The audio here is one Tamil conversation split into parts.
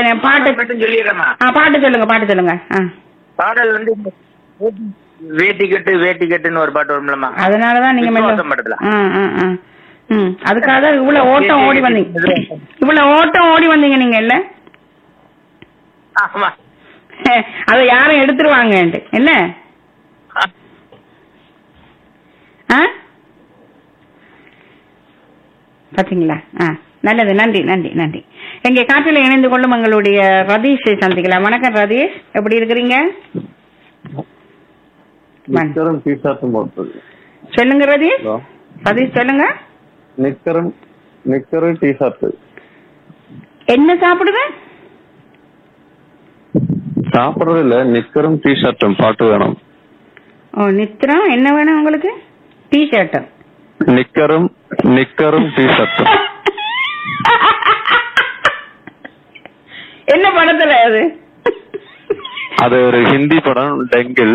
பாட்டு மட்டும் சொல்லிடுறேம்மா ஆ பாட்டு சொல்லுங்க பாட்டு சொல்லுங்க ஆ பாடல் வந்து இந்த வேட்டி- வேட்டி கட்டு வேட்டி கட்டுன்னு ஒரு பாட்டு வரும்லம்மா அதனாலதான் நீங்க மெல்ல விசுவாசம் படத்துல. ஆ, ஆ, ஆ. ம் அதுக்காக தான் இவ்வளவு ஓட்டம் ஓடி வந்தீங்க இவ்வளவு ஓட்டம் ஓடி வந்தீங்க நீங்க இல்ல ஆமா அதை யாரும் எடுத்துருவாங்கன்ட்டு என்ன ஆ பாத்தீங்களா ஆ நல்லது நன்றி நன்றி நன்றி எங்க காற்றில் இணைந்து கொள்ளும் எங்களுடைய ரதீஷை சந்திக்கலாம் வணக்கம் ரதீஷ் எப்படி இருக்கிறீங்க நிக்கரும் டிஷர்ட்டும் போட்டது சொல்லுங்க ரதீஷ் ஹலோ ரதீஷ் சொல்லுங்க நிக்கரும் நிக்கரும் டிஷர்ட் என்ன சாப்பிடுங்க சாப்பிடுறது இல்ல நிக்கரும் டிஷர்ட்டும் பாட்டு வேணும் ஓ நித்திரம் என்ன வேணும் உங்களுக்கு டி ஷர்ட் நிக்கரும் நிக்கரும் டிஷர்ட்டும் என்ன படத்துல அது அது ஒரு ஹிந்தி படம் டெங்கில்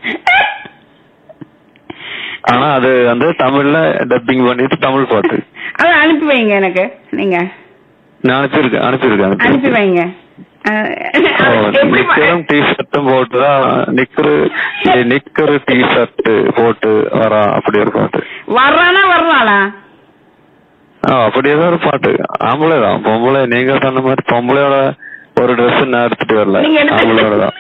ஆனா அது வந்து தமிழ்ல டப்பிங் பண்ணிட்டு தமிழ் பாட்டு அத அனுப்பி வைங்க எனக்கு நீங்க நான் அனுப்பியிருக்கேன் அனுப்பியிருக்கேன் அனுப்பி வைங்க அஹ், ஓ, எப்படி ப- நிக்கரும் டிஷர்ட்டும் போட்டுதான் நிக்கரு நிக்கரு டிஷர்ட் போட்டு வரா அப்படி ஒரு பாட்டு வர்றானா வர்றாளா ஆ, அப்படி ஏதோ ஒரு பாட்டு ஆம்பளை தான் பொம்பளை நீங்க சொன்ன மாதிரி பொம்பளையோட ஒரு Dress நான் எடுத்துட்டு வரல நீங்க எடுத்து- ஆம்பளையோட தான்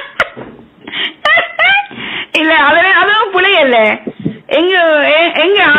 இல்ல அதுல அதுவும் புளியல்ல எங்க எ- எங்க